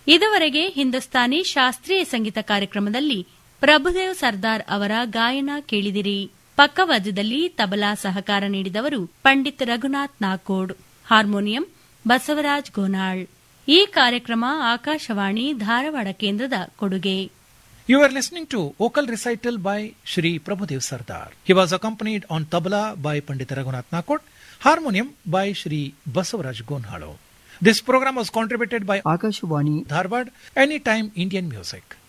ಇದುವರೆಗೆ ಹಿಂದೂಸ್ತಾನಿ ಶಾಸ್ತ್ರೀಯ ಸಂಗೀತ ಕಾರ್ಯಕ್ರಮದಲ್ಲಿ ಪ್ರಭುದೇವ್ ಸರ್ದಾರ್ ಅವರ ಗಾಯನ ಕೇಳಿದಿರಿ ಪಕ್ಕವಾದ್ಯದಲ್ಲಿ ತಬಲಾ ಸಹಕಾರ ನೀಡಿದವರು ಪಂಡಿತ್ ರಘುನಾಥ್ ನಾಕೋಡ್ ಹಾರ್ಮೋನಿಯಂ ಬಸವರಾಜ್ ಗೋನಾಳ್ ಈ ಕಾರ್ಯಕ್ರಮ ಆಕಾಶವಾಣಿ ಧಾರವಾಡ ಕೇಂದ್ರದ ಕೊಡುಗೆ You were listening to vocal recital by Shri Prabhudev Sardar. He was accompanied on tabla by Pandit Raghunath Nakot, harmonium by Shri Basavaraj Gonhalo. This program was contributed by Akashvani Dharwad Anytime Indian Music.